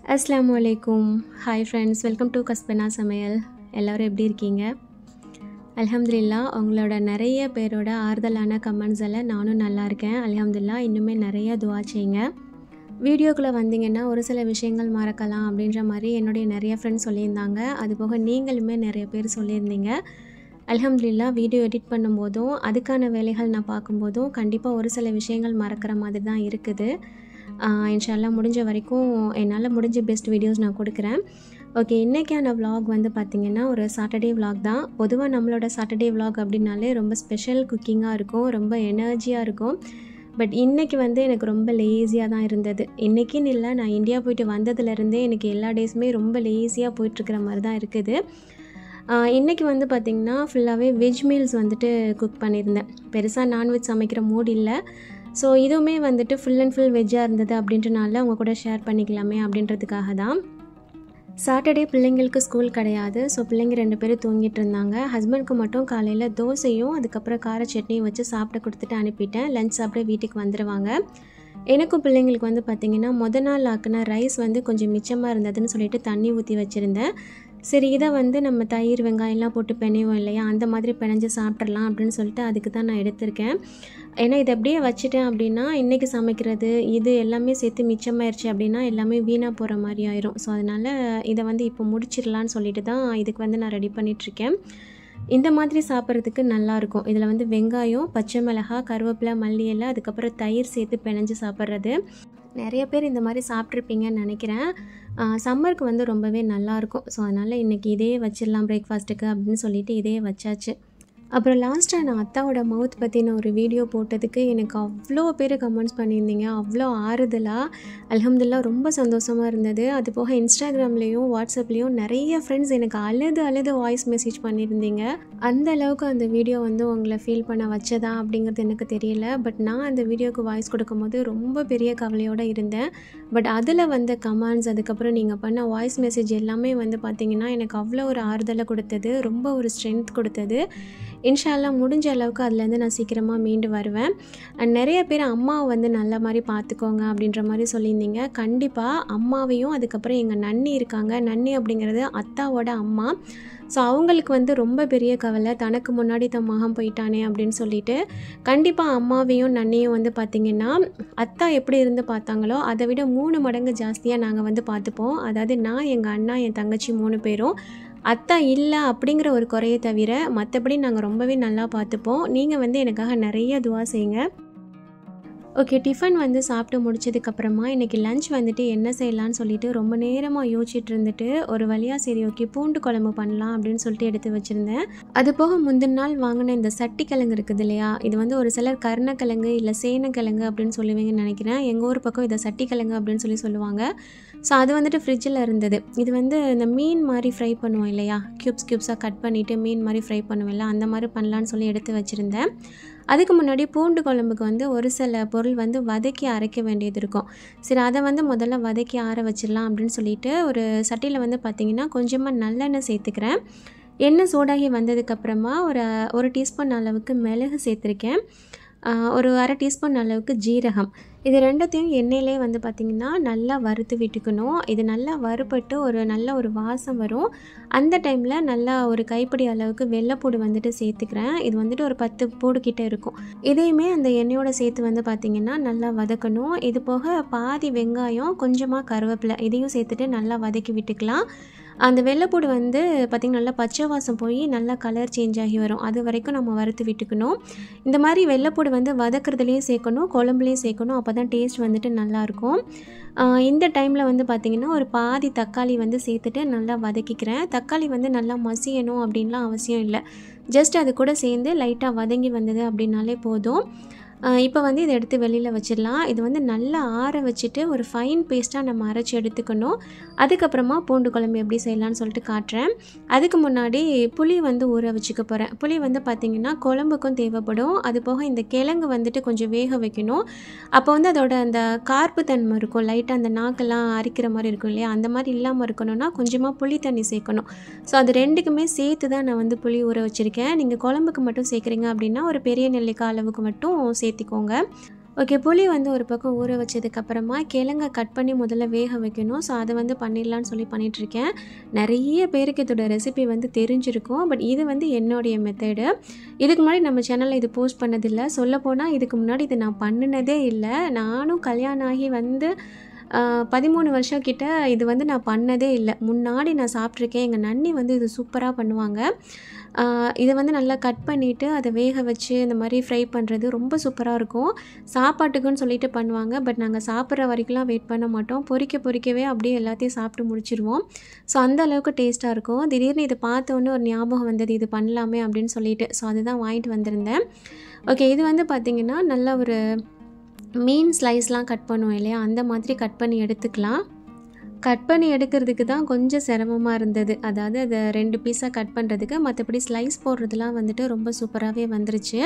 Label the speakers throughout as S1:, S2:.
S1: அஸ்ஸலாமு அலைக்கும் hi friends welcome to கஸ்பனா சமையல் எல்லோரும் எப்படி இருக்கீங்க அல்ஹம்துலில்லா உங்களோட நிறைய பேரோட ஆறுதலான கமெண்ட்ஸ் எல்லாம் நானும் நல்லா இருக்கேன் அல்ஹம்துலில்லா இன்னுமே நிறைய துவா செய்யுங்க வீடியோக்குள்ளே வந்தீங்கன்னா ஒரு சில விஷயங்கள் மறக்கலாம் அப்படின்ற மாதிரி என்னுடைய நிறைய ஃப்ரெண்ட்ஸ் சொல்லியிருந்தாங்க அதுபோக நீங்களுமே நிறைய பேர் சொல்லியிருந்தீங்க அல்ஹம்துலில்லா வீடியோ எடிட் பண்ணும்போதும் அதுக்கான வேலைகள் நான் பார்க்கும்போதும் கண்டிப்பாக ஒரு சில விஷயங்கள் மறக்கிற மாதிரி தான் இருக்குது ஆஹ் இன்ஷால்லா முடிஞ்ச வரைக்கும் என்னால் முடிஞ்ச பெஸ்ட் வீடியோஸ் நான் கொடுக்குறேன் ஓகே இன்றைக்கான vlog வந்து பார்த்திங்கன்னா ஒரு சாட்டர்டே vlog தான் பொதுவாக நம்மளோட சாட்டர்டே vlog அப்படின்னாலே ரொம்ப ஸ்பெஷல் குக்கிங்காக இருக்கும் ரொம்ப எனர்ஜியாக இருக்கும் பட் இன்றைக்கி வந்து எனக்கு ரொம்ப லேசியாக தான் இருந்தது இன்றைக்கின்னு இல்லை நான் இந்தியா போயிட்டு வந்ததுலேருந்தே எனக்கு எல்லா டேஸுமே ரொம்ப லேசியாக போயிட்டுருக்கிற மாதிரி தான் இருக்குது ஆஹ் இன்னைக்கு வந்து பார்த்திங்கன்னா ஃபுல்லாகவே வெஜ் மீல்ஸ் வந்துட்டு குக் பண்ணியிருந்தேன் பெருசாக நான்வெஜ் சமைக்கிற மூட் இல்லை ஸோ இதுவுமே வந்துட்டு ஃபுல் அண்ட் ஃபுல் வெஜ்ஜாக இருந்தது அப்படின்றனால உங்கள் கூட ஷேர் பண்ணிக்கலாமே அப்படின்றதுக்காக தான் சாட்டர்டே பிள்ளைங்களுக்கு ஸ்கூல் கிடையாது ஸோ பிள்ளைங்க ரெண்டு பேரும் தூங்கிட்டு இருந்தாங்க ஹஸ்பண்ட்க்கு மட்டும் காலையில் தோசையும் அதுக்கப்புறம் கார சட்னியும் வச்சு சாப்பிட கொடுத்துட்டு அனுப்பிட்டேன் லஞ்ச் சாப்பிட வீட்டுக்கு வந்துடுவாங்க எனக்கும் பிள்ளைங்களுக்கு வந்து பார்த்திங்கன்னா முத நாள் ஆக்குன ரைஸ் வந்து கொஞ்சம் மிச்சமாக இருந்ததுன்னு சொல்லிட்டு தண்ணி ஊற்றி வச்சுருந்தேன் சரி இதை வந்து நம்ம தயிர் வெங்காயம்லாம் போட்டு பிணைவோம் இல்லையா அந்த மாதிரி பிணைஞ்சு சாப்பிட்றலாம் அப்படின்னு சொல்லிட்டு அதுக்கு தான் நான் எடுத்திருக்கேன் ஏன்னா இதை அப்படியே வச்சுட்டேன் அப்படின்னா இன்றைக்கி சமைக்கிறது இது எல்லாமே சேர்த்து மிச்சமாயிருச்சு அப்படின்னா எல்லாமே வீணாக போகிற மாதிரி ஆயிரும் ஸோ அதனால் இதை வந்து இப்போ முடிச்சிடலான்னு சொல்லிட்டு தான் இதுக்கு வந்து நான் ரெடி பண்ணிகிட்ருக்கேன் இந்த மாதிரி சாப்பிட்றதுக்கு நல்லாயிருக்கும் இதில் வந்து வெங்காயம் பச்சை மிளகாய் கருவேப்பிலை மல்லி இலை அதுக்கப்புறம் தயிர் சேர்த்து பிணைஞ்சு சாப்பிட்றது நிறைய பேர் இந்த மாதிரி சாப்பிட்ருப்பீங்கன்னு நினைக்கிறேன் சம்மருக்கு வந்து ரொம்பவே நல்லாயிருக்கும் ஸோ அதனால் இன்றைக்கி இதே வச்சிடலாம் பிரேக்ஃபாஸ்ட்டுக்கு அப்படின்னு சொல்லிட்டு இதே வச்சாச்சு அப்புறம் லாஸ்ட்டாக நான் அத்தாவோட மவுத் பற்றின ஒரு வீடியோ போட்டதுக்கு எனக்கு அவ்வளோ பேர் கமெண்ட்ஸ் பண்ணியிருந்தீங்க அவ்வளோ ஆறுதலாக அல்ஹம்துலில்லாஹ் ரொம்ப சந்தோஷமாக இருந்தது அது போக இன்ஸ்டாகிராம்லேயும் வாட்ஸ்அப்லேயும் நிறைய ஃப்ரெண்ட்ஸ் எனக்கு அழுது அழுது வாய்ஸ் மெசேஜ் பண்ணியிருந்தீங்க அந்த அளவுக்கு அந்த வீடியோ வந்து உங்களை ஃபீல் பண்ண வச்சதா அப்படிங்கிறது எனக்கு தெரியல பட் நான் அந்த வீடியோக்கு வாய்ஸ் கொடுக்கும்போது ரொம்ப பெரிய கவலையோடு இருந்தேன் பட் அதில் வந்த கமெண்ட்ஸ் அதுக்கப்புறம் நீங்கள் பண்ண வாய்ஸ் மெசேஜ் எல்லாமே வந்து பார்த்திங்கன்னா எனக்கு அவ்வளோ ஒரு ஆறுதலை கொடுத்தது ரொம்ப ஒரு ஸ்ட்ரென்த் கொடுத்தது இன்ஷால்லா முடிஞ்ச அளவுக்கு அதுலேருந்து நான் சீக்கிரமாக மீண்டு வருவேன் அண்ட் நிறைய பேர் அம்மாவை வந்து நல்ல மாதிரி பார்த்துக்கோங்க அப்படின்ற மாதிரி சொல்லியிருந்தீங்க கண்டிப்பாக அம்மாவையும் அதுக்கப்புறம் எங்கள் நன்னி இருக்காங்க நன்னி அப்படிங்கிறது அத்தாவோட அம்மா ஸோ அவங்களுக்கு வந்து ரொம்ப பெரிய கவலை தனக்கு முன்னாடி தன் மகன் போயிட்டானே அப்படின்னு சொல்லிட்டு கண்டிப்பாக அம்மாவையும் நன்னியும் வந்து பார்த்திங்கன்னா அத்தா எப்படி இருந்து பார்த்தாங்களோ அதை விட மூணு மடங்கு ஜாஸ்தியாக நாங்கள் வந்து பார்த்துப்போம் அதாவது நான் எங்கள் அண்ணா என் தங்கச்சி மூணு பேரும் அத்தா இல்லை அப்படிங்கிற ஒரு குறையை தவிர மற்றபடி நாங்கள் ரொம்பவே நல்லா பார்த்துப்போம் நீங்கள் வந்து எனக்காக நிறைய துவா செய்யுங்க ஓகே டிஃபன் வந்து சாப்பிட்டு முடிச்சதுக்கப்புறமா இன்றைக்கி லஞ்ச் வந்துட்டு என்ன செய்யலான்னு சொல்லிட்டு ரொம்ப நேரமாக யோசிச்சுட்டு இருந்துட்டு ஒரு வழியாக சரி ஓகே பூண்டு குழம்பு பண்ணலாம் அப்படின்னு சொல்லிட்டு எடுத்து வச்சுருந்தேன் அது போக முந்தின நாள் வாங்கின இந்த சட்டி கிழங்கு இருக்குது இல்லையா இது வந்து ஒரு சிலர் கருணக்கிழங்கு இல்லை சேனக்கிழங்கு அப்படின்னு சொல்லுவீங்கன்னு நினைக்கிறேன் எங்கள் ஊர் பக்கம் இதை சட்டி கிழங்கு அப்படின்னு சொல்லி சொல்லுவாங்க ஸோ அது வந்துட்டு ஃப்ரிட்ஜில் இருந்தது இது வந்து இந்த மீன் மாதிரி ஃப்ரை பண்ணுவோம் இல்லையா க்யூப்ஸ் க்யூப்ஸாக கட் பண்ணிவிட்டு மீன் மாதிரி ஃப்ரை பண்ணுவோம்ல அந்த மாதிரி பண்ணலான்னு சொல்லி எடுத்து வச்சுருந்தேன் அதுக்கு முன்னாடி பூண்டு குழம்புக்கு வந்து ஒரு சில பொருள் வந்து வதக்கி அரைக்க வேண்டியது இருக்கும் சரி அதை வந்து முதல்ல வதக்கி ஆற வச்சிடலாம் அப்படின்னு சொல்லிட்டு ஒரு சட்டியில் வந்து பார்த்திங்கன்னா கொஞ்சமாக நல்லெண்ணெய் சேர்த்துக்கிறேன் எண்ணெய் சூடாகி வந்ததுக்கப்புறமா ஒரு ஒரு டீஸ்பூன் அளவுக்கு மிளகு சேர்த்துருக்கேன் ஒரு அரை டீஸ்பூன் அளவுக்கு ஜீரகம் இது ரெண்டத்தையும் எண்ணெயிலே வந்து பார்த்திங்கன்னா நல்லா வறுத்து விட்டுக்கணும் இது நல்லா வறுபட்டு ஒரு நல்ல ஒரு வாசம் வரும் அந்த டைமில் நல்லா ஒரு கைப்பிடி அளவுக்கு வெள்ளைப்பூடு வந்துட்டு சேர்த்துக்கிறேன் இது வந்துட்டு ஒரு பத்து பூடு கிட்ட இருக்கும் இதையுமே அந்த எண்ணெயோட சேர்த்து வந்து பார்த்திங்கன்னா நல்லா வதக்கணும் இது போக பாதி வெங்காயம் கொஞ்சமாக கருவேப்பிலை இதையும் சேர்த்துட்டு நல்லா வதக்கி விட்டுக்கலாம் அந்த வெள்ளைப்பூடு வந்து பார்த்திங்கன்னா நல்லா பச்சை வாசம் போய் நல்லா கலர் சேஞ்ச் ஆகி வரும் அது வரைக்கும் நம்ம வறுத்து விட்டுக்கணும் இந்த மாதிரி வெள்ளைப்பூடு வந்து வதக்குறதுலேயும் சேர்க்கணும் குழம்புலேயும் சேர்க்கணும் அப்போ தான் டேஸ்ட் வந்துட்டு நல்லாயிருக்கும் இந்த டைமில் வந்து பார்த்திங்கன்னா ஒரு பாதி தக்காளி வந்து சேர்த்துட்டு நல்லா வதக்கிக்கிறேன் தக்காளி வந்து நல்லா மசியணும் அப்படின்லாம் அவசியம் இல்லை ஜஸ்ட் அது கூட சேர்ந்து லைட்டாக வதங்கி வந்தது அப்படின்னாலே போதும் இப்போ வந்து இதை எடுத்து வெளியில் வச்சிடலாம் இது வந்து நல்லா ஆற வச்சுட்டு ஒரு ஃபைன் பேஸ்ட்டாக நம்ம அரைச்சி எடுத்துக்கணும் அதுக்கப்புறமா பூண்டு குழம்பு எப்படி செய்யலாம்னு சொல்லிட்டு காட்டுறேன் அதுக்கு முன்னாடி புளி வந்து ஊற வச்சுக்க போகிறேன் புளி வந்து பார்த்திங்கன்னா குழம்புக்கும் தேவைப்படும் அது போக இந்த கிழங்கு வந்துட்டு கொஞ்சம் வேக வைக்கணும் அப்போ வந்து அதோட அந்த கார்ப்பு தன்மை இருக்கும் லைட்டாக அந்த நாக்கெல்லாம் அரிக்கிற மாதிரி இருக்கும் இல்லையா அந்த மாதிரி இல்லாமல் இருக்கணும்னா கொஞ்சமாக புளி தண்ணி சேர்க்கணும் ஸோ அது ரெண்டுக்குமே சேர்த்து தான் நான் வந்து புளி ஊற வச்சுருக்கேன் நீங்கள் குழம்புக்கு மட்டும் சேர்க்குறீங்க அப்படின்னா ஒரு பெரிய நெல்லிக்காய் அளவுக்கு மட்டும் சேர்த்திக்கோங்க ஓகே புளி வந்து ஒரு பக்கம் ஊற வச்சதுக்கப்புறமா கிழங்க கட் பண்ணி முதல்ல வேக வைக்கணும் ஸோ அதை வந்து பண்ணிடலான்னு சொல்லி பண்ணிகிட்ருக்கேன் நிறைய பேருக்கு இதோட ரெசிபி வந்து தெரிஞ்சிருக்கும் பட் இது வந்து என்னுடைய மெத்தடு இதுக்கு முன்னாடி நம்ம சேனலில் இது போஸ்ட் பண்ணதில்லை சொல்லப்போனால் இதுக்கு முன்னாடி இது நான் பண்ணினதே இல்லை நானும் கல்யாணம் ஆகி வந்து பதிமூணு வருஷம் கிட்ட இது வந்து நான் பண்ணதே இல்லை முன்னாடி நான் சாப்பிட்ருக்கேன் எங்கள் நன்னி வந்து இது சூப்பராக பண்ணுவாங்க இதை வந்து நல்லா கட் பண்ணிவிட்டு அதை வேக வச்சு இந்த மாதிரி ஃப்ரை பண்ணுறது ரொம்ப சூப்பராக இருக்கும் சாப்பாட்டுக்குன்னு சொல்லிட்டு பண்ணுவாங்க பட் நாங்கள் சாப்பிட்ற வரைக்கும்லாம் வெயிட் பண்ண மாட்டோம் பொறிக்க பொறிக்கவே அப்படியே எல்லாத்தையும் சாப்பிட்டு முடிச்சிருவோம் ஸோ அந்த அளவுக்கு டேஸ்ட்டாக இருக்கும் திடீர்னு இதை பார்த்தோன்னே ஒரு ஞாபகம் வந்தது இது பண்ணலாமே அப்படின்னு சொல்லிட்டு ஸோ அதுதான் வாங்கிட்டு வந்திருந்தேன் ஓகே இது வந்து பார்த்திங்கன்னா நல்ல ஒரு மீன் ஸ்லைஸ்லாம் கட் பண்ணுவோம் இல்லையா அந்த மாதிரி கட் பண்ணி எடுத்துக்கலாம் கட் பண்ணி எடுக்கிறதுக்கு தான் கொஞ்சம் சிரமமாக இருந்தது அதாவது அதை ரெண்டு பீஸாக கட் பண்ணுறதுக்கு மற்றபடி ஸ்லைஸ் போடுறதுலாம் வந்துட்டு ரொம்ப சூப்பராகவே வந்துருச்சு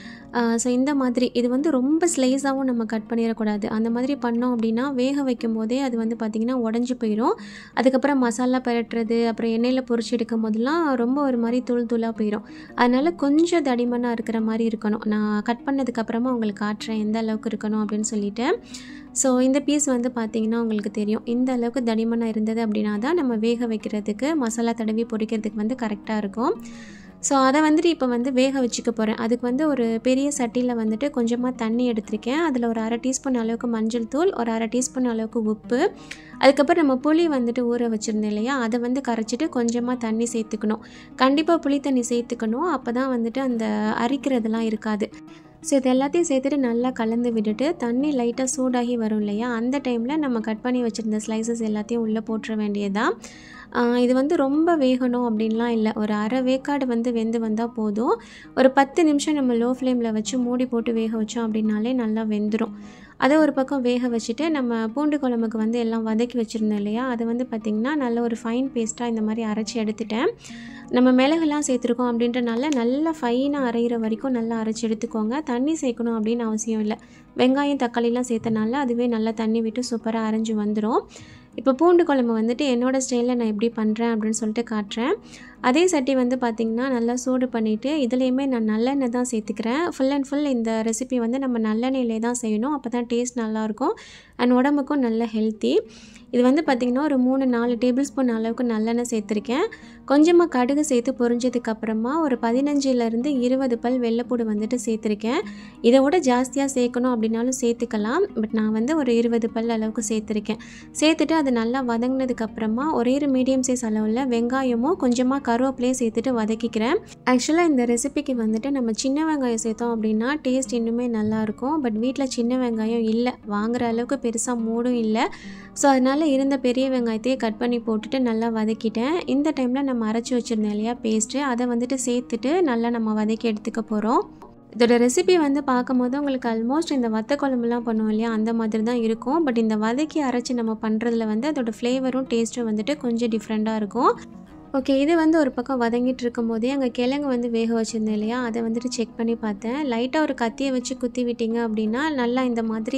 S1: ஸோ இந்த மாதிரி இது வந்து ரொம்ப ஸ்லைஸாகவும் நம்ம கட் பண்ணிடக்கூடாது அந்த மாதிரி பண்ணோம் அப்படின்னா வேக வைக்கும் போதே அது வந்து பார்த்திங்கன்னா உடஞ்சி போயிடும் அதுக்கப்புறம் மசாலா பரட்டுறது அப்புறம் எண்ணெயில் பொரிச்சு எடுக்கும் போதெல்லாம் ரொம்ப ஒரு மாதிரி தூள் தூளாக போயிடும் அதனால் கொஞ்சம் தடிமனாக இருக்கிற மாதிரி இருக்கணும் நான் கட் பண்ணதுக்கப்புறமா உங்களுக்கு காட்டுறேன் எந்த அளவுக்கு இருக்கணும் அப்படின்னு சொல்லிட்டு ஸோ இந்த பீஸ் வந்து பார்த்திங்கன்னா உங்களுக்கு தெரியும் இந்த அளவுக்கு தடிமனாக இருந்தது அப்படின்னா தான் நம்ம வேக வைக்கிறதுக்கு மசாலா தடவி பொரிக்கிறதுக்கு வந்து கரெக்டாக இருக்கும் ஸோ அதை வந்துட்டு இப்போ வந்து வேக வச்சுக்க போகிறேன் அதுக்கு வந்து ஒரு பெரிய சட்டியில் வந்துட்டு கொஞ்சமாக தண்ணி எடுத்திருக்கேன் அதில் ஒரு அரை டீஸ்பூன் அளவுக்கு மஞ்சள் தூள் ஒரு அரை டீஸ்பூன் அளவுக்கு உப்பு அதுக்கப்புறம் நம்ம புளி வந்துட்டு ஊற வச்சுருந்தோம் இல்லையா அதை வந்து கரைச்சிட்டு கொஞ்சமாக தண்ணி சேர்த்துக்கணும் கண்டிப்பாக புளி தண்ணி சேர்த்துக்கணும் அப்போ தான் வந்துட்டு அந்த அரிக்கிறதுலாம் இருக்காது ஸோ இது எல்லாத்தையும் சேர்த்துட்டு நல்லா கலந்து விட்டுட்டு தண்ணி லைட்டாக சூடாகி வரும் இல்லையா அந்த டைமில் நம்ம கட் பண்ணி வச்சுருந்த ஸ்லைசஸ் எல்லாத்தையும் உள்ளே போட்டுற வேண்டியதான் இது வந்து ரொம்ப வேகணும் அப்படின்லாம் இல்லை ஒரு அரை வேக்காடு வந்து வெந்து வந்தால் போதும் ஒரு பத்து நிமிஷம் நம்ம லோ ஃப்ளேமில் வச்சு மூடி போட்டு வேக வச்சோம் அப்படின்னாலே நல்லா வெந்துடும் அதை ஒரு பக்கம் வேக வச்சுட்டு நம்ம பூண்டு குழம்புக்கு வந்து எல்லாம் வதக்கி வச்சுருந்தோம் இல்லையா அதை வந்து பார்த்திங்கன்னா நல்ல ஒரு ஃபைன் பேஸ்ட்டாக இந்த மாதிரி அரைச்சி எடுத்துட்டேன் நம்ம மிளகுலாம் சேர்த்துருக்கோம் அப்படின்றனால நல்லா ஃபைனாக அரைகிற வரைக்கும் நல்லா அரைச்சி எடுத்துக்கோங்க தண்ணி சேர்க்கணும் அப்படின்னு அவசியம் இல்லை வெங்காயம் தக்காளிலாம் சேர்த்தனால அதுவே நல்லா தண்ணி விட்டு சூப்பராக அரைஞ்சி வந்துடும் இப்போ பூண்டு குழம்பு வந்துட்டு என்னோடய ஸ்டைலில் நான் எப்படி பண்ணுறேன் அப்படின்னு சொல்லிட்டு காட்டுறேன் அதே சட்டி வந்து பார்த்திங்கன்னா நல்லா சூடு பண்ணிவிட்டு இதுலேயுமே நான் நல்லெண்ணெய் தான் சேர்த்துக்கிறேன் ஃபுல் அண்ட் ஃபுல் இந்த ரெசிபி வந்து நம்ம நல்லெண்ணெயிலே தான் செய்யணும் அப்போ தான் டேஸ்ட் நல்லாயிருக்கும் அண்ட் உடம்புக்கும் நல்ல ஹெல்த்தி இது வந்து பார்த்திங்கன்னா ஒரு மூணு நாலு டேபிள் ஸ்பூன் அளவுக்கு நல்லெண்ணெய் சேர்த்துருக்கேன் கொஞ்சமாக கடுகு சேர்த்து பொரிஞ்சதுக்கப்புறமா ஒரு பதினஞ்சுலேருந்து இருபது பல் வெள்ளைப்பூடு வந்துட்டு சேர்த்துருக்கேன் இதை விட ஜாஸ்தியாக சேர்க்கணும் அப்படின்னாலும் சேர்த்துக்கலாம் பட் நான் வந்து ஒரு இருபது பல் அளவுக்கு சேர்த்துருக்கேன் சேர்த்துட்டு அது நல்லா வதங்கினதுக்கப்புறமா ஒரே ஒரு மீடியம் சைஸ் அளவில் வெங்காயமும் கொஞ்சமாக கருவேப்பிலையும் சேர்த்துட்டு வதக்கிக்கிறேன் ஆக்சுவலாக இந்த ரெசிபிக்கு வந்துட்டு நம்ம சின்ன வெங்காயம் சேர்த்தோம் அப்படின்னா டேஸ்ட் இன்னுமே நல்லாயிருக்கும் பட் வீட்டில் சின்ன வெங்காயம் இல்லை வாங்குகிற அளவுக்கு பெருசாக மூடும் இல்லை ஸோ அதனால் இருந்த பெரிய வெங்காயத்தையே கட் பண்ணி போட்டுட்டு நல்லா வதக்கிட்டேன் இந்த டைமில் நம்ம அரைச்சி வச்சுருந்தோம் இல்லையா பேஸ்ட்டு அதை வந்துட்டு சேர்த்துட்டு நல்லா நம்ம வதக்கி எடுத்துக்க போகிறோம் இதோட ரெசிபி வந்து பார்க்கும்போது உங்களுக்கு ஆல்மோஸ்ட் இந்த வத்த குழம்புலாம் பண்ணுவோம் இல்லையா அந்த மாதிரி தான் இருக்கும் பட் இந்த வதக்கி அரைச்சி நம்ம பண்ணுறதுல வந்து அதோட ஃப்ளேவரும் டேஸ்ட்டும் வந்துட்டு கொஞ்சம் டிஃப்ரெண்ட்டாக இருக்கும் ஓகே இது வந்து ஒரு பக்கம் வதங்கிட்டு இருக்கும் போதே அங்கே கிழங்கு வந்து வேக வச்சுருந்தேன் இல்லையா அதை வந்துட்டு செக் பண்ணி பார்த்தேன் லைட்டாக ஒரு கத்தியை வச்சு குத்தி விட்டிங்க அப்படின்னா நல்லா இந்த மாதிரி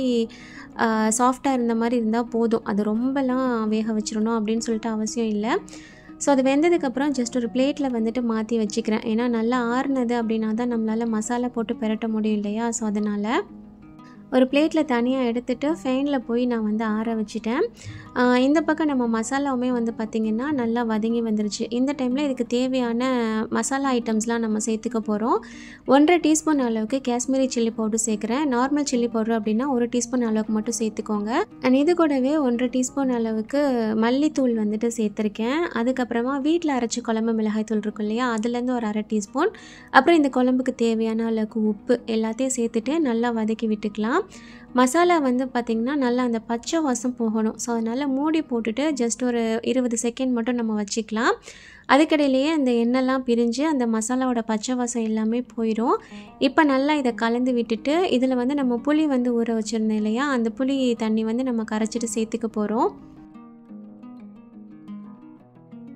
S1: சாஃப்டாக இருந்த மாதிரி இருந்தால் போதும் அது ரொம்பலாம் வேக வச்சிடணும் அப்படின்னு சொல்லிட்டு அவசியம் இல்லை ஸோ அது வெந்ததுக்கப்புறம் ஜஸ்ட் ஒரு பிளேட்டில் வந்துட்டு மாற்றி வச்சுக்கிறேன் ஏன்னா நல்லா ஆறுனது அப்படின்னா தான் நம்மளால் மசாலா போட்டு பெரட்ட முடியும் இல்லையா ஸோ அதனால் ஒரு பிளேட்டில் தனியாக எடுத்துகிட்டு ஃபேனில் போய் நான் வந்து ஆற வச்சுட்டேன் இந்த பக்கம் நம்ம மசாலாவுமே வந்து பார்த்திங்கன்னா நல்லா வதங்கி வந்துருச்சு இந்த டைமில் இதுக்கு தேவையான மசாலா ஐட்டம்ஸ்லாம் நம்ம சேர்த்துக்க போகிறோம் ஒன்றரை டீஸ்பூன் அளவுக்கு காஷ்மீரி சில்லி பவுடர் சேர்க்குறேன் நார்மல் சில்லி பவுடர் அப்படின்னா ஒரு டீஸ்பூன் அளவுக்கு மட்டும் சேர்த்துக்கோங்க அண்ட் இது கூடவே ஒன்றரை டீஸ்பூன் அளவுக்கு மல்லித்தூள் வந்துட்டு சேர்த்துருக்கேன் அதுக்கப்புறமா வீட்டில் அரைச்சி குழம்பு மிளகாய் தூள் இருக்கும் இல்லையா அதுலேருந்து ஒரு அரை டீஸ்பூன் அப்புறம் இந்த குழம்புக்கு தேவையான அளவுக்கு உப்பு எல்லாத்தையும் சேர்த்துட்டு நல்லா வதக்கி விட்டுக்கலாம் மசாலா வந்து பார்த்திங்கன்னா நல்லா அந்த பச்சை வாசம் போகணும் ஸோ அதனால் மூடி போட்டுட்டு ஜஸ்ட் ஒரு இருபது செகண்ட் மட்டும் நம்ம வச்சுக்கலாம் அதுக்கடையிலேயே அந்த எண்ணெய்லாம் பிரிஞ்சு அந்த மசாலாவோட பச்சை வாசம் எல்லாமே போயிடும் இப்போ நல்லா இதை கலந்து விட்டுட்டு இதில் வந்து நம்ம புளி வந்து ஊற வச்சுருந்தோம் இல்லையா அந்த புளி தண்ணி வந்து நம்ம கரைச்சிட்டு சேர்த்துக்க போகிறோம்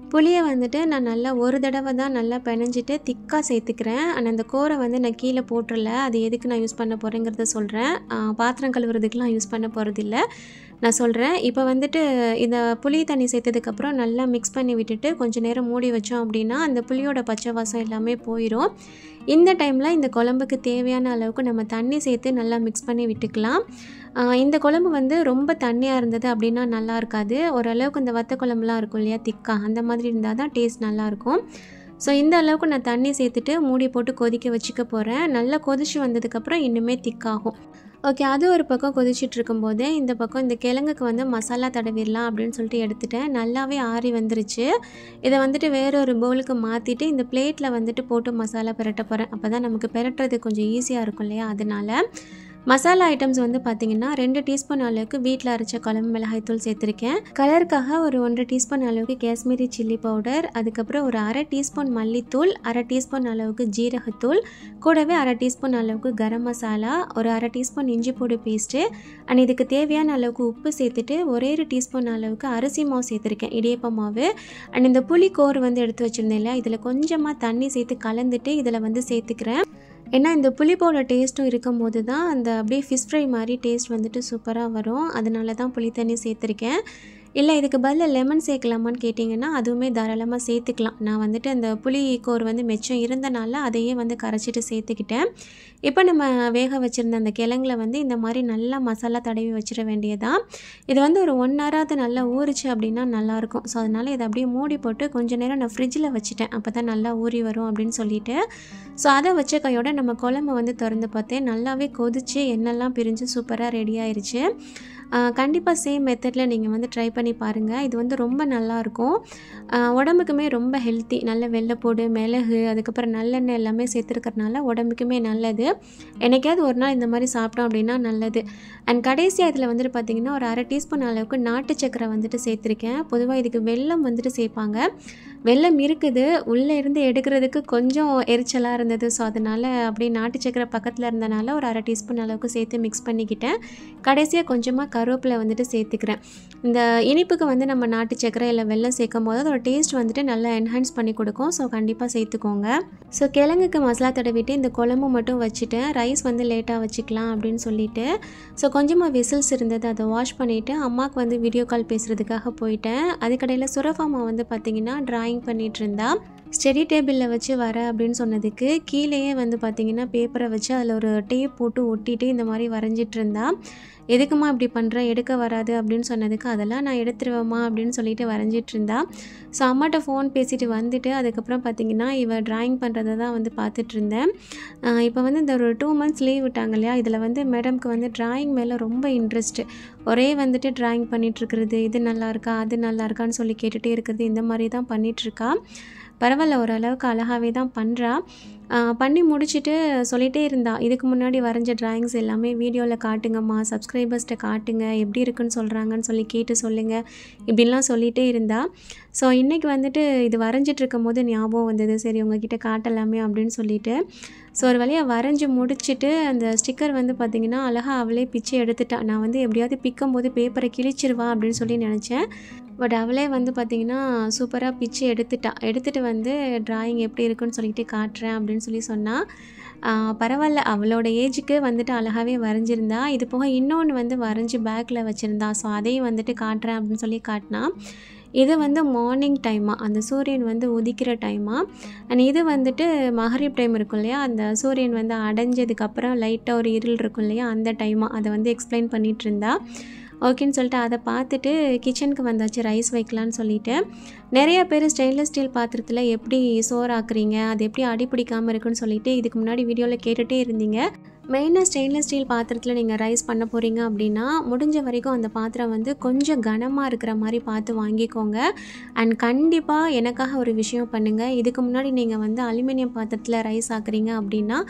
S1: புளியை வந்துட்டு நான் நல்லா ஒரு தடவை தான் நல்லா பிணைஞ்சிட்டு திக்காக சேர்த்துக்கிறேன் ஆனால் அந்த கோரை வந்து நான் கீழே போட்டுறல அது எதுக்கு நான் யூஸ் பண்ண போகிறேங்கிறத சொல்கிறேன் பாத்திரம் கழுவுறதுக்கெலாம் யூஸ் பண்ண போகிறதில்ல நான் சொல்கிறேன் இப்போ வந்துட்டு இந்த புளி தண்ணி சேர்த்ததுக்கப்புறம் நல்லா மிக்ஸ் பண்ணி விட்டுட்டு கொஞ்சம் நேரம் மூடி வச்சோம் அப்படின்னா அந்த புளியோட பச்சை வாசம் எல்லாமே போயிடும் இந்த டைமில் இந்த குழம்புக்கு தேவையான அளவுக்கு நம்ம தண்ணி சேர்த்து நல்லா மிக்ஸ் பண்ணி விட்டுக்கலாம் இந்த குழம்பு வந்து ரொம்ப தண்ணியாக இருந்தது அப்படின்னா நல்லா இருக்காது ஓரளவுக்கு இந்த வத்த குழம்புலாம் இருக்கும் இல்லையா திக்காக அந்த மாதிரி இருந்தால் தான் டேஸ்ட் நல்லாயிருக்கும் ஸோ இந்த அளவுக்கு நான் தண்ணி சேர்த்துட்டு மூடி போட்டு கொதிக்க வச்சுக்க போகிறேன் நல்லா கொதிச்சு வந்ததுக்கப்புறம் இன்னுமே திக்காகும் ஓகே அது ஒரு பக்கம் கொதிச்சுட்டு இருக்கும்போதே இந்த பக்கம் இந்த கிழங்குக்கு வந்து மசாலா தடவிடலாம் அப்படின்னு சொல்லிட்டு எடுத்துட்டேன் நல்லாவே ஆறி வந்துருச்சு இதை வந்துட்டு வேற ஒரு பவுலுக்கு மாற்றிட்டு இந்த பிளேட்டில் வந்துட்டு போட்டு மசாலா பிரட்ட போகிறேன் அப்போ தான் நமக்கு பிரட்டுறது கொஞ்சம் ஈஸியாக இருக்கும் இல்லையா அதனால மசாலா ஐட்டம்ஸ் வந்து பார்த்திங்கன்னா ரெண்டு டீஸ்பூன் அளவுக்கு வீட்டில் அரைச்ச குழம்பு மிளகாய்த்தூள் சேர்த்துருக்கேன் கலருக்காக ஒரு ஒன்றரை டீஸ்பூன் அளவுக்கு காஷ்மீரி சில்லி பவுடர் அதுக்கப்புறம் ஒரு அரை டீஸ்பூன் மல்லித்தூள் அரை டீஸ்பூன் அளவுக்கு ஜீரகத்தூள் கூடவே அரை டீஸ்பூன் அளவுக்கு கரம் மசாலா ஒரு அரை டீஸ்பூன் இஞ்சி பூடு பேஸ்ட்டு அண்ட் இதுக்கு தேவையான அளவுக்கு உப்பு சேர்த்துட்டு ஒரே ஒரு டீஸ்பூன் அளவுக்கு அரிசி மாவு சேர்த்துருக்கேன் இடியப்ப மாவு அண்ட் இந்த புளி கோர் வந்து எடுத்து வச்சுருந்தேன் இல்லையா இதில் கொஞ்சமாக தண்ணி சேர்த்து கலந்துட்டு இதில் வந்து சேர்த்துக்கிறேன் ஏன்னா இந்த புளிப்போட டேஸ்ட்டும் இருக்கும் போது தான் அந்த அப்படியே ஃபிஷ் ஃப்ரை மாதிரி டேஸ்ட் வந்துட்டு சூப்பராக வரும் அதனால தான் புளி தண்ணி சேர்த்துருக்கேன் இல்லை இதுக்கு பதில் லெமன் சேர்க்கலாமான்னு கேட்டிங்கன்னா அதுவுமே தாராளமாக சேர்த்துக்கலாம் நான் வந்துட்டு அந்த புளி கோர் வந்து மிச்சம் இருந்தனால அதையே வந்து கரைச்சிட்டு சேர்த்துக்கிட்டேன் இப்போ நம்ம வேக வச்சுருந்த அந்த கிழங்குல வந்து இந்த மாதிரி நல்லா மசாலா தடவி வச்சிட வேண்டியதான் இது வந்து ஒரு ஒன் ஹவராவது நல்லா ஊறிச்சு அப்படின்னா நல்லாயிருக்கும் ஸோ அதனால் இதை அப்படியே மூடி போட்டு கொஞ்சம் நேரம் நான் ஃப்ரிட்ஜில் வச்சுட்டேன் அப்போ தான் நல்லா ஊறி வரும் அப்படின்னு சொல்லிட்டு ஸோ அதை வச்ச கையோட நம்ம குழம்பு வந்து திறந்து பார்த்தேன் நல்லாவே கொதிச்சு எண்ணெல்லாம் பிரிஞ்சு சூப்பராக ரெடி ஆயிருச்சு கண்டிப்பாக சேம் மெத்தடில் நீங்கள் வந்து ட்ரை பண்ணி பாருங்கள் இது வந்து ரொம்ப நல்லாயிருக்கும் உடம்புக்குமே ரொம்ப ஹெல்த்தி நல்ல வெள்ளைப்பூடு மிளகு அதுக்கப்புறம் நல்லெண்ணெய் எல்லாமே சேர்த்துருக்கறனால உடம்புக்குமே நல்லது என்னைக்காவது ஒரு நாள் இந்த மாதிரி சாப்பிட்டோம் அப்படின்னா நல்லது அண்ட் கடைசியாக இதில் வந்துட்டு பார்த்திங்கன்னா ஒரு அரை டீஸ்பூன் அளவுக்கு நாட்டு சக்கரை வந்துட்டு சேர்த்துருக்கேன் பொதுவாக இதுக்கு வெல்லம் வந்துட்டு சேர்ப்பாங்க வெல்லம் இருக்குது உள்ளே இருந்து எடுக்கிறதுக்கு கொஞ்சம் எரிச்சலாக இருந்தது ஸோ அதனால் அப்படியே நாட்டு சக்கரை பக்கத்தில் இருந்தனால ஒரு அரை டீஸ்பூன் அளவுக்கு சேர்த்து மிக்ஸ் பண்ணிக்கிட்டேன் கடைசியாக கொஞ்சமாக கருவேப்பிலை வந்துட்டு சேர்த்துக்கிறேன் இந்த இனிப்புக்கு வந்து நம்ம நாட்டு சக்கரை இல்லை வெல்லம் சேர்க்கும் போது அதோட டேஸ்ட் வந்துட்டு நல்லா என்ஹான்ஸ் பண்ணி கொடுக்கும் ஸோ கண்டிப்பாக சேர்த்துக்கோங்க ஸோ கிழங்குக்கு மசாலா தடவிட்டு இந்த குழம்பு மட்டும் வச்சுட்டேன் ரைஸ் வந்து லேட்டாக வச்சுக்கலாம் அப்படின்னு சொல்லிட்டு ஸோ கொஞ்சமாக விசில்ஸ் இருந்தது அதை வாஷ் பண்ணிவிட்டு அம்மாவுக்கு வந்து வீடியோ கால் பேசுகிறதுக்காக போயிட்டேன் அதுக்கடையில் சுரஃபாமா வந்து பார்த்திங்கன்னா ட்ராயிங் பண்ணிகிட்டு இருந்தா ஸ்டடி டேபிளில் வச்சு வர அப்படின்னு சொன்னதுக்கு கீழேயே வந்து பார்த்திங்கன்னா பேப்பரை வச்சு அதில் ஒரு டேப் போட்டு ஒட்டிட்டு இந்த மாதிரி வரைஞ்சிட்டு இருந்தா எதுக்குமா இப்படி பண்ணுற எடுக்க வராது அப்படின்னு சொன்னதுக்கு அதெல்லாம் நான் எடுத்துருவேம்மா அப்படின்னு சொல்லிட்டு வரைஞ்சிட்டு இருந்தா ஸோ அம்மாட்ட ஃபோன் பேசிட்டு வந்துட்டு அதுக்கப்புறம் பார்த்திங்கன்னா இவ ட்ராயிங் பண்ணுறதை தான் வந்து பார்த்துட்டு இருந்தேன் இப்போ வந்து இந்த ஒரு டூ மந்த்ஸ் லீவ் விட்டாங்க இல்லையா இதில் வந்து மேடம்க்கு வந்து ட்ராயிங் மேலே ரொம்ப இன்ட்ரெஸ்ட்டு ஒரே வந்துட்டு ட்ராயிங் பண்ணிகிட்ருக்கிறது இது நல்லா இருக்கா அது நல்லா இருக்கான்னு சொல்லி கேட்டுகிட்டே இருக்கிறது இந்த மாதிரி தான் பண்ணிகிட்ருக்கா பரவாயில்ல ஓரளவுக்கு அழகாகவே தான் பண்ணுறா பண்ணி முடிச்சுட்டு சொல்லிகிட்டே இருந்தா இதுக்கு முன்னாடி வரைஞ்ச ட்ராயிங்ஸ் எல்லாமே வீடியோவில் காட்டுங்கம்மா சப்ஸ்கிரைபர்ஸ்கிட்ட காட்டுங்க எப்படி இருக்குன்னு சொல்கிறாங்கன்னு சொல்லி கேட்டு சொல்லுங்கள் இப்படின்லாம் சொல்லிகிட்டே இருந்தா ஸோ இன்றைக்கி வந்துட்டு இது வரைஞ்சிட்டு இருக்கும் போது ஞாபகம் வந்தது சரி உங்ககிட்ட காட்டலாமே அப்படின்னு சொல்லிட்டு ஸோ ஒரு வழியாக வரைஞ்சி முடிச்சுட்டு அந்த ஸ்டிக்கர் வந்து பார்த்திங்கன்னா அழகாக அவளே பிச்சு எடுத்துட்டா நான் வந்து எப்படியாவது பிக்கும் போது பேப்பரை கிழிச்சிருவா அப்படின்னு சொல்லி நினச்சேன் பட் அவளே வந்து பார்த்திங்கன்னா சூப்பராக பிச்சு எடுத்துட்டா எடுத்துகிட்டு வந்து ட்ராயிங் எப்படி இருக்குன்னு சொல்லிட்டு காட்டுறேன் அப்படின்னு சொல்லி சொன்னால் பரவாயில்ல அவளோட ஏஜுக்கு வந்துட்டு அழகாகவே வரைஞ்சிருந்தா இது போக இன்னொன்று வந்து வரைஞ்சி பேக்கில் வச்சுருந்தா ஸோ அதையும் வந்துட்டு காட்டுறேன் அப்படின்னு சொல்லி காட்டினா இது வந்து மார்னிங் டைமாக அந்த சூரியன் வந்து உதிக்கிற டைமாக அண்ட் இது வந்துட்டு மகரிப் டைம் இருக்கும் இல்லையா அந்த சூரியன் வந்து அடைஞ்சதுக்கப்புறம் லைட்டாக ஒரு இருள் இருக்கும் இல்லையா அந்த டைமாக அதை வந்து எக்ஸ்பிளைன் பண்ணிகிட்டு இருந்தா ஓகேன்னு சொல்லிட்டு அதை பார்த்துட்டு கிச்சனுக்கு வந்தாச்சு ரைஸ் வைக்கலான்னு சொல்லிட்டு நிறைய பேர் ஸ்டெயின்லெஸ் ஸ்டீல் பாத்திரத்தில் எப்படி சோறு ஆக்குறீங்க அது எப்படி அடி பிடிக்காமல் இருக்குன்னு சொல்லிட்டு இதுக்கு முன்னாடி வீடியோவில் கேட்டுகிட்டே இருந்தீங்க மெயினாக ஸ்டெயின்லெஸ் ஸ்டீல் பாத்திரத்தில் நீங்கள் ரைஸ் பண்ண போகிறீங்க அப்படின்னா முடிஞ்ச வரைக்கும் அந்த பாத்திரம் வந்து கொஞ்சம் கனமாக இருக்கிற மாதிரி பார்த்து வாங்கிக்கோங்க அண்ட் கண்டிப்பாக எனக்காக ஒரு விஷயம் பண்ணுங்கள் இதுக்கு முன்னாடி நீங்கள் வந்து அலுமினியம் பாத்திரத்தில் ரைஸ் ஆக்குறீங்க அப்படின்னா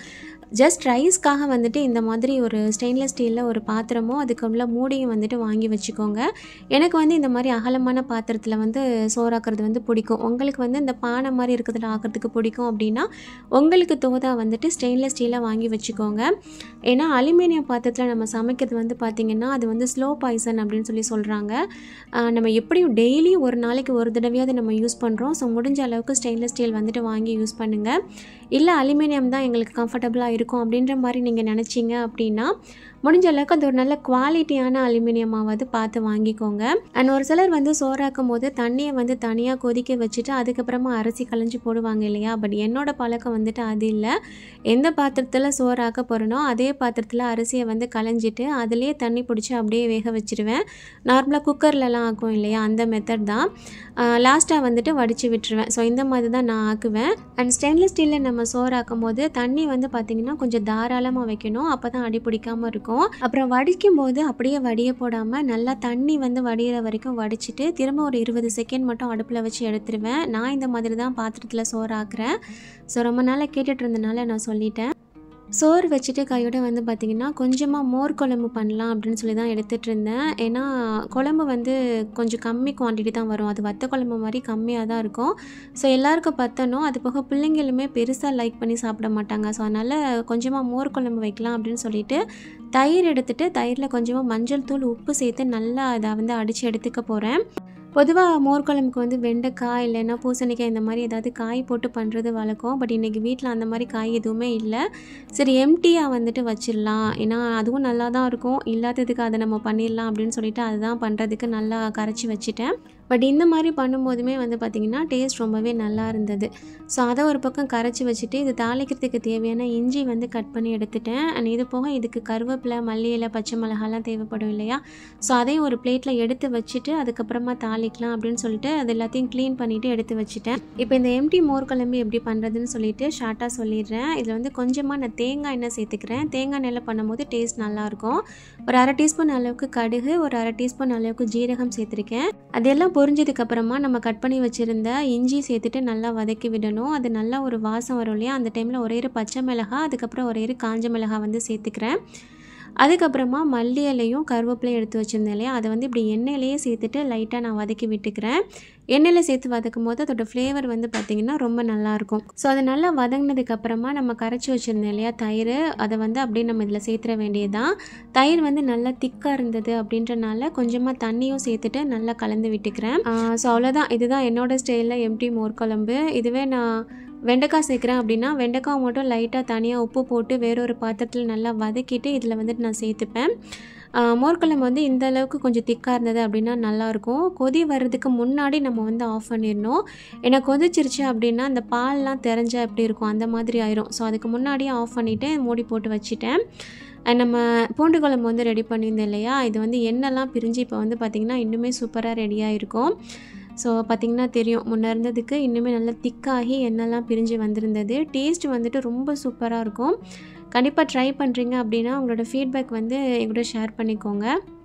S1: ஜஸ்ட் ரைஸ்க்காக வந்துட்டு இந்த மாதிரி ஒரு ஸ்டெயின்லெஸ் ஸ்டீலில் ஒரு பாத்திரமோ அதுக்கு உள்ள மூடியும் வந்துட்டு வாங்கி வச்சுக்கோங்க எனக்கு வந்து இந்த மாதிரி அகலமான பாத்திரத்தில் வந்து சோறாக்குறது வந்து பிடிக்கும் உங்களுக்கு வந்து இந்த பானை மாதிரி இருக்கிறதுல ஆக்கிறதுக்கு பிடிக்கும் அப்படின்னா உங்களுக்கு தோதா வந்துட்டு ஸ்டெயின்லெஸ் ஸ்டீலாக வாங்கி வச்சுக்கோங்க ஏன்னா அலுமினியம் பாத்திரத்தில் நம்ம சமைக்கிறது வந்து பார்த்திங்கன்னா அது வந்து ஸ்லோ பாய்சன் அப்படின்னு சொல்லி சொல்கிறாங்க நம்ம எப்படியும் டெய்லியும் ஒரு நாளைக்கு ஒரு தடவையாவது நம்ம யூஸ் பண்ணுறோம் ஸோ முடிஞ்ச அளவுக்கு ஸ்டெயின்லெஸ் ஸ்டீல் வந்துட்டு வாங்கி யூஸ் பண்ணுங்கள் இல்லை அலுமினியம் தான் எங்களுக்கு கம்ஃபர்டபுளாக இருக்கும் அப்படின்ற மாதிரி நீங்கள் நினச்சிங்க அப்படின்னா முடிஞ்ச அளவுக்கு அது ஒரு நல்ல குவாலிட்டியான அலுமினியமாவது பார்த்து வாங்கிக்கோங்க அண்ட் ஒரு சிலர் வந்து சோறாக்கும் போது தண்ணியை வந்து தனியாக கொதிக்க வச்சுட்டு அதுக்கப்புறமா அரிசி களைஞ்சி போடுவாங்க இல்லையா பட் என்னோட பழக்கம் வந்துட்டு அது இல்லை எந்த பாத்திரத்தில் சோறாக்க போகிறனோ அதே பாத்திரத்தில் அரிசியை வந்து களைஞ்சிட்டு அதுலேயே தண்ணி பிடிச்சி அப்படியே வேக வச்சுருவேன் நார்மலாக குக்கர்லலாம் ஆக்கும் இல்லையா அந்த மெத்தட் தான் லாஸ்ட்டாக வந்துட்டு வடித்து விட்டுருவேன் ஸோ இந்த மாதிரி தான் நான் ஆக்குவேன் அண்ட் ஸ்டெயின்லெஸ் ஸ்டீலில் நம்ம சோறாக்கும் போது தண்ணி வந்து பார்த்திங்கன்னா கொஞ்சம் தாராளமாக வைக்கணும் அப்போ தான் அடி பிடிக்காமல் இருக்கும் அப்புறம் வடிக்கும் போது அப்படியே வடிய போடாமல் நல்லா தண்ணி வந்து வடிகிற வரைக்கும் வடிச்சிட்டு திரும்ப ஒரு இருபது செகண்ட் மட்டும் அடுப்பில் வச்சு எடுத்துருவேன் நான் இந்த மாதிரி தான் பாத்திரத்தில் சோறாக்குறேன் ஸோ ரொம்ப நாளாக கேட்டுட்டு இருந்தனால நான் சொல்லிட்டேன் சோறு வச்சுட்டு கையோட வந்து பார்த்திங்கன்னா கொஞ்சமாக மோர் குழம்பு பண்ணலாம் அப்படின்னு சொல்லி தான் எடுத்துகிட்டு இருந்தேன் ஏன்னா குழம்பு வந்து கொஞ்சம் கம்மி குவான்டிட்டி தான் வரும் அது வத்த குழம்பு மாதிரி கம்மியாக தான் இருக்கும் ஸோ எல்லாருக்கும் பத்தணும் அது போக பிள்ளைங்களுமே பெருசாக லைக் பண்ணி சாப்பிட மாட்டாங்க ஸோ அதனால் கொஞ்சமாக மோர் குழம்பு வைக்கலாம் அப்படின்னு சொல்லிட்டு தயிர் எடுத்துகிட்டு தயிரில் கொஞ்சமாக மஞ்சள் தூள் உப்பு சேர்த்து நல்லா அதை வந்து அடித்து எடுத்துக்க போகிறேன் பொதுவாக மோர் குழம்புக்கு வந்து வெண்டைக்காய் இல்லைன்னா பூசணிக்காய் இந்த மாதிரி ஏதாவது காய் போட்டு பண்ணுறது வழக்கம் பட் இன்றைக்கி வீட்டில் அந்த மாதிரி காய் எதுவுமே இல்லை சரி எம்டியாக வந்துட்டு வச்சிடலாம் ஏன்னா அதுவும் நல்லா தான் இருக்கும் இல்லாததுக்கு அதை நம்ம பண்ணிடலாம் அப்படின்னு சொல்லிட்டு அதுதான் பண்ணுறதுக்கு நல்லா கரைச்சி வச்சுட்டேன் பட் இந்த மாதிரி பண்ணும்போதுமே வந்து பார்த்திங்கன்னா டேஸ்ட் ரொம்பவே நல்லா இருந்தது ஸோ அதை ஒரு பக்கம் கரைச்சி வச்சுட்டு இது தாளிக்கிறதுக்கு தேவையான இஞ்சி வந்து கட் பண்ணி எடுத்துட்டேன் அண்ட் இது போக இதுக்கு கருவேப்பிலை மல்லி இலை பச்சை மிளகாலாம் தேவைப்படும் இல்லையா ஸோ அதையும் ஒரு பிளேட்டில் எடுத்து வச்சுட்டு அதுக்கப்புறமா தாளிக்கலாம் அப்படின்னு சொல்லிட்டு அது எல்லாத்தையும் க்ளீன் பண்ணிவிட்டு எடுத்து வச்சுட்டேன் இப்போ இந்த எம்டி மோர் குழம்பு எப்படி பண்ணுறதுன்னு சொல்லிட்டு ஷார்ட்டாக சொல்லிடுறேன் இதில் வந்து கொஞ்சமாக நான் தேங்காய் எண்ணெய் சேர்த்துக்கிறேன் தேங்காய் எண்ணெயில் பண்ணும்போது டேஸ்ட் நல்லாயிருக்கும் ஒரு அரை டீஸ்பூன் அளவுக்கு கடுகு ஒரு அரை டீஸ்பூன் அளவுக்கு ஜீரகம் சேர்த்துருக்கேன் அதெல்லாம் பொரிஞ்சதுக்கு அப்புறமா நம்ம கட் பண்ணி வச்சுருந்த இஞ்சி சேர்த்துட்டு நல்லா வதக்கி விடணும் அது நல்லா ஒரு வாசம் வரும் இல்லையா அந்த டைமில் ஒரே ஒரு பச்சை மிளகாய் அதுக்கப்புறம் ஒரே ஒரு காஞ்ச மிளகாய் வந்து சேர்த்துக்கிறேன் அதுக்கப்புறமா மல்லி இலையும் கருவேப்பிலையும் எடுத்து வச்சுருந்தேன் இல்லையா அதை வந்து இப்படி எண்ணெயிலேயே சேர்த்துட்டு லைட்டாக நான் வதக்கி விட்டுக்கிறேன் எண்ணெயில் சேர்த்து வதக்கும் போது அதோட ஃப்ளேவர் வந்து பார்த்திங்கன்னா ரொம்ப நல்லாயிருக்கும் ஸோ அதை நல்லா வதங்கினதுக்கப்புறமா நம்ம கரைச்சி வச்சுருந்தோம் இல்லையா தயிர் அதை வந்து அப்படியே நம்ம இதில் சேர்த்துற வேண்டியது தான் தயிர் வந்து நல்லா திக்காக இருந்தது அப்படின்றனால கொஞ்சமாக தண்ணியும் சேர்த்துட்டு நல்லா கலந்து விட்டுக்கிறேன் ஸோ அவ்வளோதான் இதுதான் என்னோடய ஸ்டைலில் எம்டி மோர் குழம்பு இதுவே நான் வெண்டைக்காய் சேர்க்குறேன் அப்படின்னா வெண்டைக்காய் மட்டும் லைட்டாக தனியாக உப்பு போட்டு வேறொரு பாத்திரத்தில் நல்லா வதக்கிட்டு இதில் வந்துட்டு நான் சேர்த்துப்பேன் மோர்க்குழம்பு வந்து இந்த அளவுக்கு கொஞ்சம் திக்காக இருந்தது அப்படின்னா நல்லாயிருக்கும் கொதி வர்றதுக்கு முன்னாடி நம்ம வந்து ஆஃப் பண்ணிடணும் ஏன்னா கொதிச்சிருச்சு அப்படின்னா அந்த பால்லாம் தெரிஞ்சால் எப்படி இருக்கும் அந்த மாதிரி ஆயிரும் ஸோ அதுக்கு முன்னாடியே ஆஃப் பண்ணிவிட்டு மூடி போட்டு வச்சுட்டேன் நம்ம பூண்டு குழம்பு வந்து ரெடி பண்ணியிருந்தோம் இல்லையா இது வந்து எண்ணெய்லாம் பிரிஞ்சு இப்போ வந்து பார்த்திங்கன்னா இன்னுமே சூப்பராக ரெடியாக இருக்கும் ஸோ பார்த்திங்கன்னா தெரியும் முன்னே இருந்ததுக்கு இன்னுமே நல்லா திக்காகி எண்ணெய்லாம் பிரிஞ்சு வந்திருந்தது டேஸ்ட் வந்துட்டு ரொம்ப சூப்பராக இருக்கும் கண்டிப்பாக ட்ரை பண்ணுறீங்க அப்படின்னா உங்களோட ஃபீட்பேக் வந்து எங்கூட ஷேர் பண்ணிக்கோங்க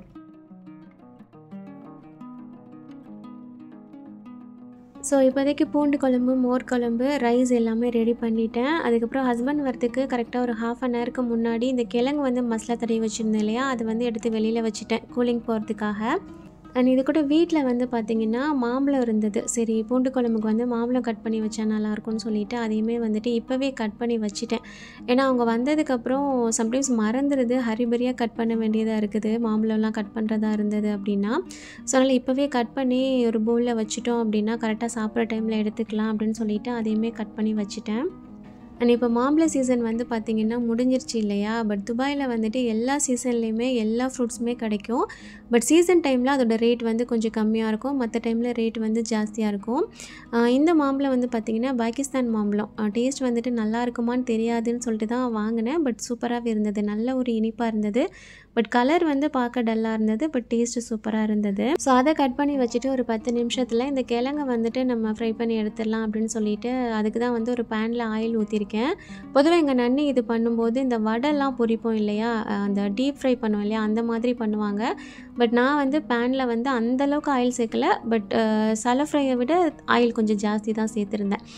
S1: ஸோ இப்போதைக்கு பூண்டு குழம்பு மோர் குழம்பு ரைஸ் எல்லாமே ரெடி பண்ணிட்டேன் அதுக்கப்புறம் ஹஸ்பண்ட் வரத்துக்கு கரெக்டாக ஒரு ஹாஃப் அன் ஹவருக்கு முன்னாடி இந்த கிழங்கு வந்து மசாலா தடவி வச்சுருந்தேன் இல்லையா அது வந்து எடுத்து வெளியில் வச்சுட்டேன் கூலிங் போகிறதுக்காக அண்ட் இது கூட வீட்டில் வந்து பார்த்திங்கன்னா மாம்பழம் இருந்தது சரி பூண்டு குழம்புக்கு வந்து மாம்பழம் கட் பண்ணி வச்சா நல்லாயிருக்கும்னு சொல்லிட்டு அதையுமே வந்துட்டு இப்போவே கட் பண்ணி வச்சுட்டேன் ஏன்னா அவங்க வந்ததுக்கப்புறம் சம்டைம்ஸ் மறந்துடுது ஹரிபரியாக கட் பண்ண வேண்டியதாக இருக்குது மாம்பழம்லாம் கட் பண்ணுறதா இருந்தது அப்படின்னா ஸோ அதனால் இப்போவே கட் பண்ணி ஒரு பவுலில் வச்சுட்டோம் அப்படின்னா கரெக்டாக சாப்பிட்ற டைமில் எடுத்துக்கலாம் அப்படின்னு சொல்லிட்டு அதையுமே கட் பண்ணி வச்சுட்டேன் அண்ட் இப்போ மாம்பழ சீசன் வந்து பார்த்திங்கன்னா முடிஞ்சிருச்சு இல்லையா பட் துபாயில் வந்துட்டு எல்லா சீசன்லேயுமே எல்லா ஃப்ரூட்ஸுமே கிடைக்கும் பட் சீசன் டைமில் அதோட ரேட் வந்து கொஞ்சம் கம்மியாக இருக்கும் மற்ற டைமில் ரேட் வந்து ஜாஸ்தியாக இருக்கும் இந்த மாம்பழம் வந்து பார்த்திங்கன்னா பாகிஸ்தான் மாம்பழம் டேஸ்ட் வந்துட்டு நல்லா இருக்குமான்னு தெரியாதுன்னு சொல்லிட்டு தான் வாங்கினேன் பட் சூப்பராகவே இருந்தது நல்ல ஒரு இனிப்பாக இருந்தது பட் கலர் வந்து பார்க்க டல்லாக இருந்தது பட் டேஸ்ட்டு சூப்பராக இருந்தது ஸோ அதை கட் பண்ணி வச்சுட்டு ஒரு பத்து நிமிஷத்தில் இந்த கிழங்கை வந்துட்டு நம்ம ஃப்ரை பண்ணி எடுத்துடலாம் அப்படின்னு சொல்லிட்டு அதுக்கு தான் வந்து ஒரு பேனில் ஆயில் ஊற்றிருக்கேன் பொதுவாக எங்கள் நன்னி இது பண்ணும்போது இந்த வடைலாம் பொரிப்போம் இல்லையா அந்த டீப் ஃப்ரை பண்ணுவோம் இல்லையா அந்த மாதிரி பண்ணுவாங்க பட் நான் வந்து பேனில் வந்து அந்தளவுக்கு ஆயில் சேர்க்கல பட் சல ஃப்ரையை விட ஆயில் கொஞ்சம் ஜாஸ்தி தான் சேர்த்துருந்தேன்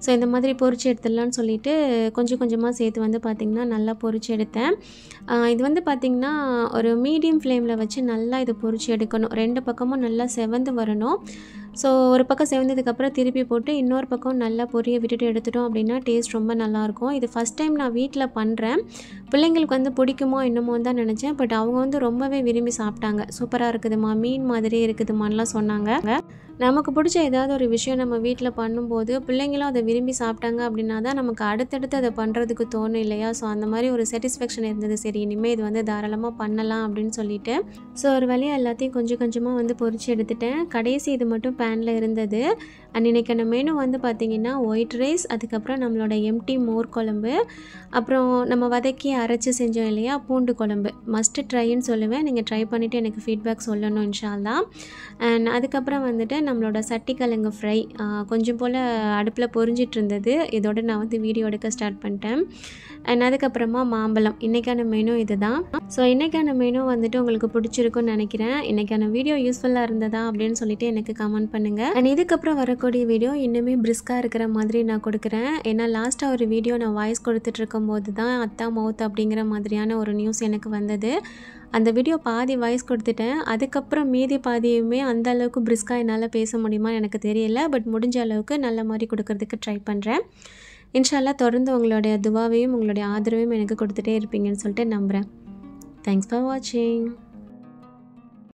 S1: ஸோ இந்த மாதிரி பொரிச்சு எடுத்துடலான்னு சொல்லிட்டு கொஞ்சம் கொஞ்சமாக சேர்த்து வந்து பார்த்திங்கன்னா நல்லா பொரிச்சு எடுத்தேன் ஆஹ் இது வந்து பார்த்திங்கன்னா ஒரு மீடியம் ஃப்ளேமில் வச்சு நல்லா இது பொரிச்சு எடுக்கணும் ரெண்டு பக்கமும் நல்லா செவந்து வரணும் ஸோ ஒரு பக்கம் செவந்ததுக்கப்புறம் திருப்பி போட்டு இன்னொரு பக்கம் நல்லா பொரிய விட்டுட்டு எடுத்துட்டோம் அப்படின்னா டேஸ்ட் ரொம்ப நல்லாயிருக்கும் இது ஃபஸ்ட் டைம் நான் வீட்டில் பண்ணுறேன் பிள்ளைங்களுக்கு வந்து பிடிக்குமோ என்னமோ தான் நினச்சேன் பட் அவங்க வந்து ரொம்பவே விரும்பி சாப்பிட்டாங்க சூப்பராக இருக்குதுமா மீன் மாதிரி இருக்குதுமான்லாம் சொன்னாங்க நமக்கு பிடிச்ச ஏதாவது ஒரு விஷயம் நம்ம வீட்டில் பண்ணும்போது பிள்ளைங்களும் அதை விரும்பி சாப்பிட்டாங்க அப்படின்னா தான் நமக்கு அடுத்தடுத்து அதை பண்ணுறதுக்கு தோணும் இல்லையா ஸோ அந்த மாதிரி ஒரு சாட்டிஸ்ஃபேக்ஷன் இருந்தது சரி இனிமேல் இது வந்து தாராளமாக பண்ணலாம் அப்படின்னு சொல்லிட்டு ஸோ ஒரு வழியாக எல்லாத்தையும் கொஞ்சம் கொஞ்சமாக வந்து பொரிச்சு எடுத்துட்டேன் கடைசி இது மட்டும் பேனில் இருந்தது அண்ட் இன்றைக்கான மெனு வந்து பார்த்திங்கன்னா ஒயிட் ரைஸ் அதுக்கப்புறம் நம்மளோட எம்டி மோர் குழம்பு அப்புறம் நம்ம வதக்கி அரைச்சி செஞ்சோம் இல்லையா பூண்டு குழம்பு மஸ்ட்டு ட்ரைன்னு சொல்லுவேன் நீங்கள் ட்ரை பண்ணிவிட்டு எனக்கு ஃபீட்பேக் சொல்லணும் இன்ஷால்லா அண்ட் அதுக்கப்புறம் வந்துட்டு நம்மளோட சட்டிக்கிழங்கு ஃப்ரை கொஞ்சம் போல் அடுப்பில் பொரிஞ்சிட்டு இருந்தது இதோட நான் வந்து வீடியோ எடுக்க ஸ்டார்ட் பண்ணிட்டேன் அண்ட் அதுக்கப்புறமா மாம்பழம் இன்றைக்கான மெனு இது தான் ஸோ இன்றைக்கான மெனு வந்துட்டு உங்களுக்கு பிடிச்சிருக்குன்னு நினைக்கிறேன் இன்றைக்கான வீடியோ யூஸ்ஃபுல்லாக இருந்ததா அப்படின்னு சொல்லிட்டு எனக்கு கமெண்ட் பண்ணுங்கள் அண்ட் இதுக்கப்புறம் வரக்கூடிய வீடியோ இன்னுமே பிரிஸ்காக இருக்கிற மாதிரி நான் கொடுக்குறேன் ஏன்னா லாஸ்ட்டாக ஒரு வீடியோ நான் வாய்ஸ் கொடுத்துட்டு இருக்கும்போது தான் அத்தா மவுத் அப்படிங்கிற மாதிரியான ஒரு நியூஸ் எனக்கு வந்தது அந்த வீடியோ பாதி வாய்ஸ் கொடுத்துட்டேன் அதுக்கப்புறம் மீதி பாதியுமே அந்த அளவுக்கு பிரிஸ்காக என்னால் பேச முடியுமா எனக்கு தெரியல பட் முடிஞ்ச அளவுக்கு நல்ல மாதிரி கொடுக்கறதுக்கு ட்ரை பண்ணுறேன் இன்ஷால்லா தொடர்ந்து உங்களுடைய துவாவையும் உங்களுடைய ஆதரவையும் எனக்கு கொடுத்துட்டே இருப்பீங்கன்னு சொல்லிட்டு நம்புகிறேன் தேங்க்ஸ் ஃபார் வாட்சிங்